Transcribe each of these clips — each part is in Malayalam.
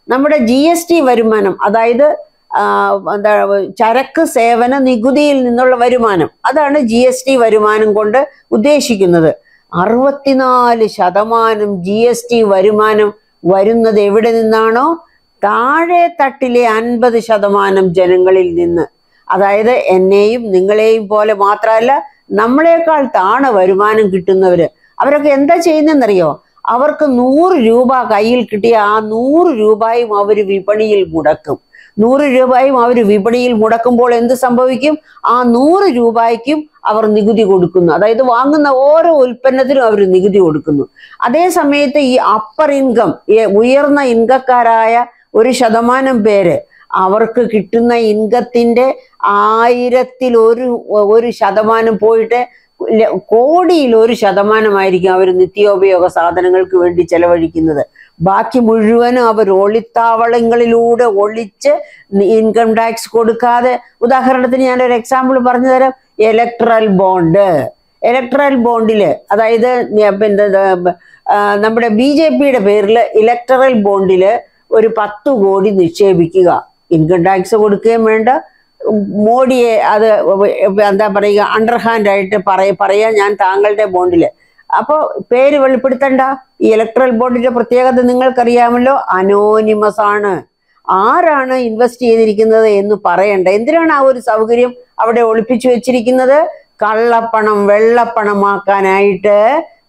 നമ്മുടെ ജി എസ് ടി വരുമാനം അതായത് ആ, എന്താ ചരക്ക് സേവന നികുതിയിൽ നിന്നുള്ള വരുമാനം അതാണ് ജി എസ് ടി വരുമാനം കൊണ്ട് ഉദ്ദേശിക്കുന്നത് അറുപത്തിനാല് ശതമാനം ജി എസ് ടി വരുമാനം വരുന്നത് എവിടെ നിന്നാണോ താഴെ തട്ടിലെ അൻപത് ശതമാനം ജനങ്ങളിൽ നിന്ന് അതായത് എന്നെയും നിങ്ങളെയും പോലെ മാത്രമല്ല നമ്മളെക്കാൾ താണ വരുമാനം കിട്ടുന്നവര് അവരൊക്കെ എന്താ ചെയ്യുന്നതെന്നറിയോ അവർക്ക് നൂറ് രൂപ കയ്യിൽ കിട്ടിയ ആ നൂറ് രൂപയും അവർ വിപണിയിൽ മുടക്കും നൂറ് രൂപയും അവർ വിപണിയിൽ മുടക്കുമ്പോൾ എന്ത് സംഭവിക്കും ആ നൂറ് രൂപയ്ക്കും അവർ നികുതി കൊടുക്കുന്നു അതായത് വാങ്ങുന്ന ഓരോ ഉൽപ്പന്നത്തിനും അവർ നികുതി കൊടുക്കുന്നു അതേ സമയത്ത് ഈ അപ്പർ ഇൻകം ഉയർന്ന ഇൻകക്കാരായ ഒരു ശതമാനം പേര് അവർക്ക് കിട്ടുന്ന ഇൻകത്തിന്റെ ആയിരത്തിൽ ഒരു ഒരു ശതമാനം പോയിട്ട് ല- കോടിയിൽ ഒരു ശതമാനമായിരിക്കും അവർ നിത്യോപയോഗ സാധനങ്ങൾക്ക് വേണ്ടി ചെലവഴിക്കുന്നത് ബാക്കി മുഴുവനും അവർ ഒളിത്താവളങ്ങളിലൂടെ ഒളിച്ച് ഇൻകം ടാക്സ് കൊടുക്കാതെ ഉദാഹരണത്തിന് ഞാനൊരു എക്സാമ്പിൾ പറഞ്ഞു തരാം ഇലക്ട്രൽ ബോണ്ട് ഇലക്ട്രൽ ബോണ്ടില് അതായത് ഞ- പിന്നെ ഇത് ആ, നമ്മുടെ ബി ജെ പിയുടെ പേരിൽ ഇലക്ട്രൽ ബോണ്ടില് ഒരു പത്ത് കോടി നിക്ഷേപിക്കുക ഇൻകം ടാക്സ് കൊടുക്കുകയും വേണ്ട ഉം, മോഡിയെ അത് എന്താ പറയുക അണ്ടർഹാൻഡ് ആയിട്ട് പറയ പറയാ ഞാൻ താങ്കളുടെ ബോണ്ടില് അപ്പോൾ പേര് വെളിപ്പെടുത്തണ്ട ഈ ഇലക്ട്രൽ ബോണ്ടിന്റെ പ്രത്യേകത നിങ്ങൾക്കറിയാമല്ലോ അനോണിമസ് ആണ് ആരാണ് ഇൻവെസ്റ്റ് ചെയ്തിരിക്കുന്നത് എന്ന് പറയണ്ട എന്തിനാണ് ആ ഒരു സൗകര്യം അവിടെ ഒളിപ്പിച്ചു വെച്ചിരിക്കുന്നത് കള്ളപ്പണം വെള്ളപ്പണമാക്കാനായിട്ട്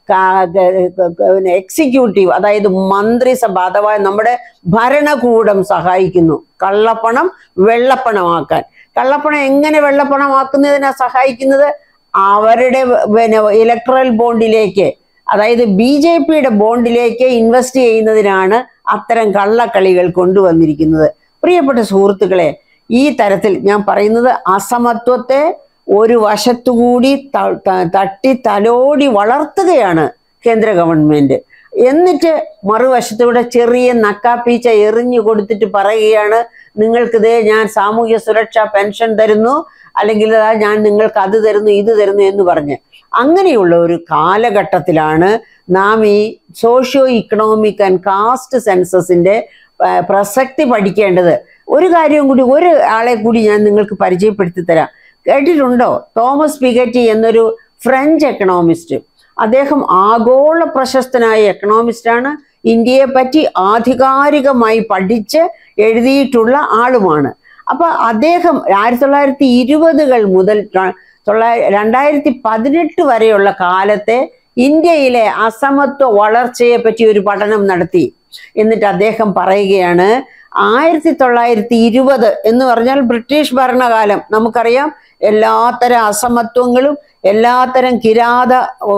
എക്സിക്യൂട്ടീവ് അതായത് മന്ത്രിസഭ അഥവാ നമ്മുടെ ഭരണകൂടം സഹായിക്കുന്നു കള്ളപ്പണം വെള്ളപ്പണമാക്കാൻ കള്ളപ്പണം എങ്ങനെ വെള്ളപ്പണമാക്കുന്നതിനാ സഹായിക്കുന്നത് അവരുടെ പിന്നെ ഇലക്ട്രൽ ബോണ്ടിലേക്ക് അതായത് ബി ജെ പിയുടെ ബോണ്ടിലേക്ക് ഇൻവെസ്റ്റ് ചെയ്യുന്നതിനാണ് അത്തരം കള്ളക്കളികൾ കൊണ്ടുവന്നിരിക്കുന്നത് പ്രിയപ്പെട്ട സുഹൃത്തുക്കളെ ഈ തരത്തിൽ ഞാൻ പറയുന്നത് അസമത്വത്തെ ഒരു വശത്തുകൂടി ത- ത- തട്ടി തലോടി വളർത്തുകയാണ് കേന്ദ്ര ഗവൺമെന്റ് എന്നിട്ട് മറുവശത്തൂടെ ചെറിയ നക്കാപ്പീച്ച എറിഞ്ഞു കൊടുത്തിട്ട് പറയുകയാണ് നിങ്ങൾക്കിത് ഞാൻ സാമൂഹ്യ സുരക്ഷാ പെൻഷൻ തരുന്നു അല്ലെങ്കിൽ ദാ ഞാൻ നിങ്ങൾക്ക് അത് തരുന്നു ഇത് തരുന്നു എന്ന് പറഞ്ഞ് അങ്ങനെയുള്ള ഒരു കാലഘട്ടത്തിലാണ് നാം ഈ സോഷ്യോ ഇക്കണോമിക് ആൻഡ് കാസ്റ്റ് സെൻസസിന്റെ ആ, പ്രസക്തി പഠിക്കേണ്ടത് ഒരു കാര്യം കൂടി ഒരു ആളെ കൂടി ഞാൻ നിങ്ങൾക്ക് പരിചയപ്പെടുത്തി തരാം കേട്ടിട്ടുണ്ടോ തോമസ് പിഗറ്റി എന്നൊരു ഫ്രഞ്ച് എക്കണോമിസ്റ്റ് അദ്ദേഹം ആഗോള പ്രശസ്തനായ എക്കണോമിസ്റ്റാണ് ഇന്ത്യയെ പറ്റി ആധികാരികമായി പഠിച്ച് എഴുതിയിട്ടുള്ള ആളുമാണ് അപ്പൊ അദ്ദേഹം ആയിരത്തി തൊള്ളായിരത്തി ഇരുപതുകൾ മുതൽ ര- തൊള്ളായി രണ്ടായിരത്തി പതിനെട്ട് വരെയുള്ള കാലത്തെ ഇന്ത്യയിലെ അസമത്വ വളർച്ചയെ പറ്റി ഒരു പഠനം നടത്തി എന്നിട്ട് അദ്ദേഹം പറയുകയാണ് ആയിരത്തി തൊള്ളായിരത്തി ഇരുപത് എന്ന് പറഞ്ഞാൽ ബ്രിട്ടീഷ് ഭരണകാലം നമുക്കറിയാം എല്ലാത്തരം അസമത്വങ്ങളും എല്ലാത്തരം കിരാത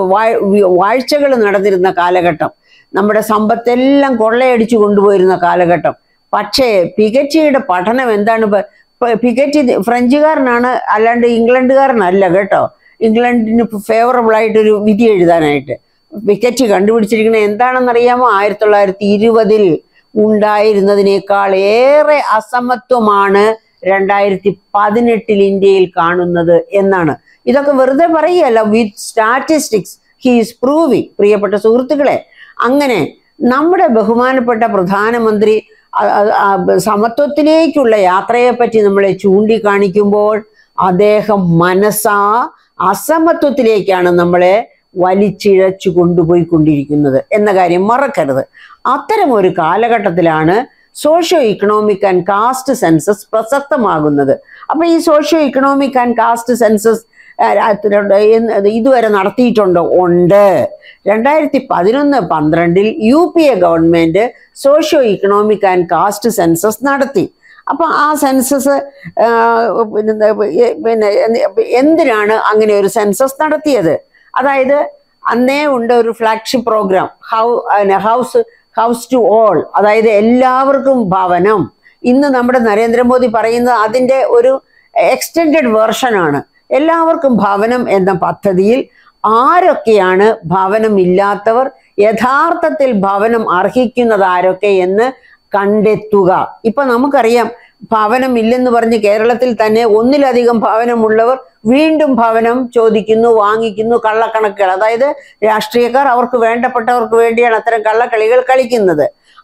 വാഴ്ചകൾ നടന്നിരുന്ന കാലഘട്ടം നമ്മുടെ സമ്പത്തെല്ലാം കൊള്ളയടിച്ചു കൊണ്ടുപോയിരുന്ന കാലഘട്ടം പക്ഷേ പികറ്റിയുടെ പഠനം എന്താണ് പ- പ- പികറ്റി ഫ്രഞ്ചുകാരനാണ് അല്ലാണ്ട് ഇംഗ്ലണ്ടുകാരനല്ല കേട്ടോ ഇംഗ്ലണ്ടിന് ഫേവറബിൾ ആയിട്ടൊരു വിധി എഴുതാനായിട്ട് പിക്കറ്റ് കണ്ടുപിടിച്ചിരിക്കുന്നത് എന്താണെന്നറിയാമോ ആയിരത്തി തൊള്ളായിരത്തി ഇരുപതിൽ ഉണ്ടായിരുന്നതിനേക്കാൾ ഏറെ അസമത്വമാണ് രണ്ടായിരത്തി പതിനെട്ടിൽ ഇന്ത്യയിൽ കാണുന്നത് എന്നാണ് ഇതൊക്കെ വെറുതെ പറയുകയല്ല വിത്ത് സ്റ്റാറ്റിസ്റ്റിക്സ് ഹീസ് പ്രൂവിങ് പ്രിയപ്പെട്ട സുഹൃത്തുക്കളെ അങ്ങനെ നമ്മുടെ ബഹുമാനപ്പെട്ട പ്രധാനമന്ത്രി അ- അ- ആ സമത്വത്തിലേക്കുള്ള യാത്രയെ പറ്റി നമ്മളെ ചൂണ്ടിക്കാണിക്കുമ്പോൾ അദ്ദേഹം മനസ്സാ അസമത്വത്തിലേക്കാണ് നമ്മളെ വലിച്ചിഴച്ചു കൊണ്ടുപോയിക്കൊണ്ടിരിക്കുന്നത് എന്ന കാര്യം മറക്കരുത് അത്തരം ഒരു കാലഘട്ടത്തിലാണ് socio economic and caste census പ്രസക്തമാകുന്നത് അപ്പൊ ഈ socio economic and caste census ഇതുവരെ നടത്തിയിട്ടുണ്ടോ ഉണ്ട് രണ്ടായിരത്തി പതിനൊന്ന് പന്ത്രണ്ടിൽ U P A government socio economic and caste census നടത്തി അപ്പൊ ആ സെൻസസ് പിന്നെ എ- പിന്നെ എന്ത്- എന്തിനാണ് അങ്ങനെ ഒരു സെൻസസ് നടത്തിയത് അതായത് അന്നേ ഉണ്ട് ഒരു flagship programme how house house to all അതായത് എല്ലാവർക്കും ഭവനം ഇന്ന് നമ്മുടെ നരേന്ദ്രമോദി പറയുന്നത് അതിന്റെ ഒരു എക്സ്റ്റെൻഡഡ് വേർഷനാണ് എല്ലാവർക്കും ഭവനം എന്ന പദ്ധതിയിൽ ആരൊക്കെയാണ് ഭവനം ഇല്ലാത്തവർ യഥാർത്ഥത്തിൽ ഭവനം അർഹിക്കുന്നത് ആരൊക്കെ എന്ന് കണ്ടെത്തുക ഇപ്പൊ നമുക്കറിയാം ഭവനം ഇല്ലെന്ന് പറഞ്ഞ് കേരളത്തിൽ തന്നെ ഒന്നിലധികം ഭവനമുള്ളവർ വീണ്ടും ഭവനം ചോദിക്കുന്നു വാങ്ങിക്കുന്നു കള്ളക്കണക്കുകൾ അതായത് രാഷ്ട്രീയക്കാർ അവർക്ക് വേണ്ടപ്പെട്ടവർക്ക് വേണ്ടിയാണ് അത്തരം കള്ളക്കളികൾ കളിക്കുന്നത്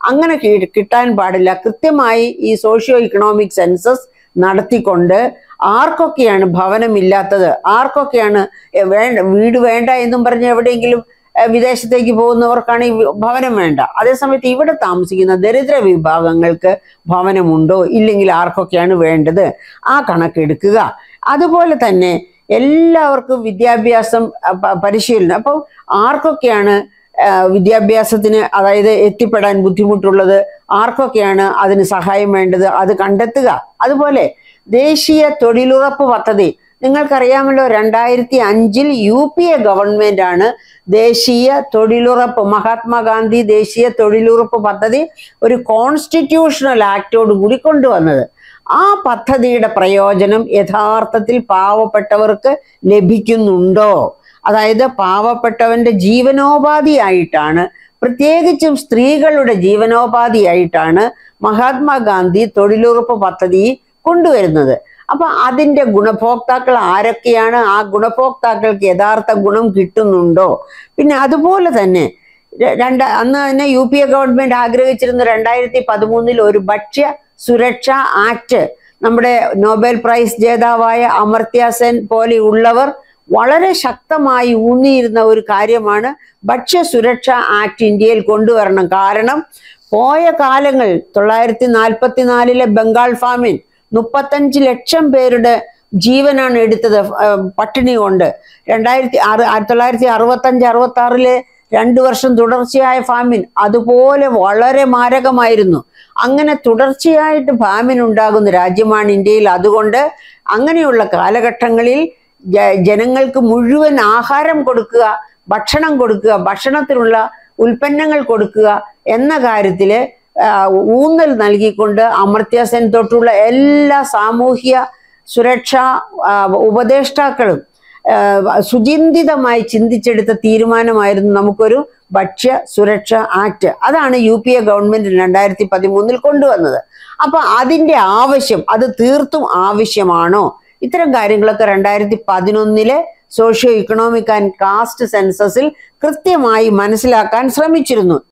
അങ്ങനെ കി- കിട്ടാൻ പാടില്ല കൃത്യമായി ഈ സോഷ്യോ ഇക്കണോമിക് സെൻസസ് നടത്തിക്കൊണ്ട് ആർക്കൊക്കെയാണ് ഭവനമില്ലാത്തത് ആർക്കൊക്കെയാണ് എ, വേണ്ട വീട് വേണ്ട എന്നും പറഞ്ഞ് എവിടെയെങ്കിലും എ, വിദേശത്തേക്ക് പോകുന്നവർക്കാണ് ഈ വി- ഭവനം വേണ്ട അതേസമയത്ത് ഇവിടെ താമസിക്കുന്ന ദരിദ്ര വിഭാഗങ്ങൾക്ക് ഭവനമുണ്ടോ ഇല്ലെങ്കിൽ ആർക്കൊക്കെയാണ് വേണ്ടത് ആ കണക്കെടുക്കുക അതുപോലെ തന്നെ എല്ലാവർക്കും വിദ്യാഭ്യാസം അ, പ- പരിശീലനം അപ്പം ആർക്കൊക്കെയാണ് ആ, വിദ്യാഭ്യാസത്തിന് അതായത് എത്തിപ്പെടാൻ ബുദ്ധിമുട്ടുള്ളത് ആർക്കൊക്കെയാണ് അതിന് സഹായം വേണ്ടത് അത് കണ്ടെത്തുക അതുപോലെ ദേശീയ തൊഴിലുറപ്പ് പദ്ധതി നിങ്ങൾക്കറിയാമല്ലോ രണ്ടായിരത്തി അഞ്ചിൽ യു പി എ ഗവൺമെന്റ് ആണ് ദേശീയ തൊഴിലുറപ്പ് മഹാത്മാഗാന്ധി ദേശീയ തൊഴിലുറപ്പ് പദ്ധതി ഒരു കോൺസ്റ്റിറ്റ്യൂഷണൽ ആക്ടോട് കൂടി കൊണ്ടുവന്നത് ആ പദ്ധതിയുടെ പ്രയോജനം യഥാർത്ഥത്തിൽ പാവപ്പെട്ടവർക്ക് ലഭിക്കുന്നുണ്ടോ അതായത് പാവപ്പെട്ടവന്റെ ജീവനോപാധിയായിട്ടാണ് പ്രത്യേകിച്ചും സ്ത്രീകളുടെ ജീവനോപാധിയായിട്ടാണ് മഹാത്മാഗാന്ധി തൊഴിലുറപ്പ് പദ്ധതി കൊണ്ടുവരുന്നത് അപ്പൊ അതിന്റെ ഗുണഭോക്താക്കൾ ആരൊക്കെയാണ് ആ ഗുണഭോക്താക്കൾക്ക് യഥാർത്ഥ ഗുണം കിട്ടുന്നുണ്ടോ പിന്നെ അതുപോലെ തന്നെ ര- രണ്ട് അന്ന് തന്നെ യു പി എ ഗവൺമെന്റ് ആഗ്രഹിച്ചിരുന്ന രണ്ടായിരത്തി പതിമൂന്നിൽ ഒരു ഭക്ഷ്യ സുരക്ഷാ ആക്ട് നമ്മുടെ നോബൽ പ്രൈസ് ജേതാവായ അമർത്യ സെൻ പോലെയുള്ളവർ വളരെ ശക്തമായി ഊന്നിയിരുന്ന ഒരു കാര്യമാണ് ഭക്ഷ്യ സുരക്ഷാ ആക്ട് ഇന്ത്യയിൽ കൊണ്ടുവരണം കാരണം പോയ കാലങ്ങൾ തൊള്ളായിരത്തി നാൽപ്പത്തി നാലിലെ ബംഗാൾ ഫാമിൻ മുപ്പത്തഞ്ച് ലക്ഷം പേരുടെ ജീവനാണ് എടുത്തത് ആ, പട്ടിണി കൊണ്ട് രണ്ടായിരത്തി ആറ് ആയിരത്തി തൊള്ളായിരത്തി അറുപത്തഞ്ച് അറുപത്തി ആറിലെ രണ്ടു വർഷം തുടർച്ചയായ ഫാമിൻ അതുപോലെ വളരെ മാരകമായിരുന്നു അങ്ങനെ തുടർച്ചയായിട്ട് ഫാമിൻ ഉണ്ടാകുന്ന രാജ്യമാണ് ഇന്ത്യയിൽ അതുകൊണ്ട് അങ്ങനെയുള്ള കാലഘട്ടങ്ങളിൽ ജ- ജനങ്ങൾക്ക് മുഴുവൻ ആഹാരം കൊടുക്കുക ഭക്ഷണം കൊടുക്കുക ഭക്ഷണത്തിനുള്ള ഉൽപ്പന്നങ്ങൾ കൊടുക്കുക എന്ന കാര്യത്തില് ആ, ഊന്നൽ നൽകിക്കൊണ്ട് അമർത്യ സെൻ തൊട്ടുള്ള എല്ലാ സാമൂഹ്യ സുരക്ഷാ ആ, ഉപദേഷ്ടാക്കളും ആ, സുചിന്തിതമായി ചിന്തിച്ചെടുത്ത തീരുമാനമായിരുന്നു നമുക്കൊരു ഭക്ഷ്യ സുരക്ഷ ആക്ട് അതാണ് യു പി എ ഗവൺമെന്റ് രണ്ടായിരത്തി പതിമൂന്നിൽ കൊണ്ടുവന്നത് അപ്പൊ അതിന്റെ ആവശ്യം അത് തീർത്തും ആവശ്യമാണോ ഇത്തരം കാര്യങ്ങളൊക്കെ രണ്ടായിരത്തി പതിനൊന്നിലെ സോഷ്യോ ഇക്കണോമിക് ആൻഡ് കാസ്റ്റ് സെൻസസിൽ കൃത്യമായി മനസ്സിലാക്കാൻ ശ്രമിച്ചിരുന്നു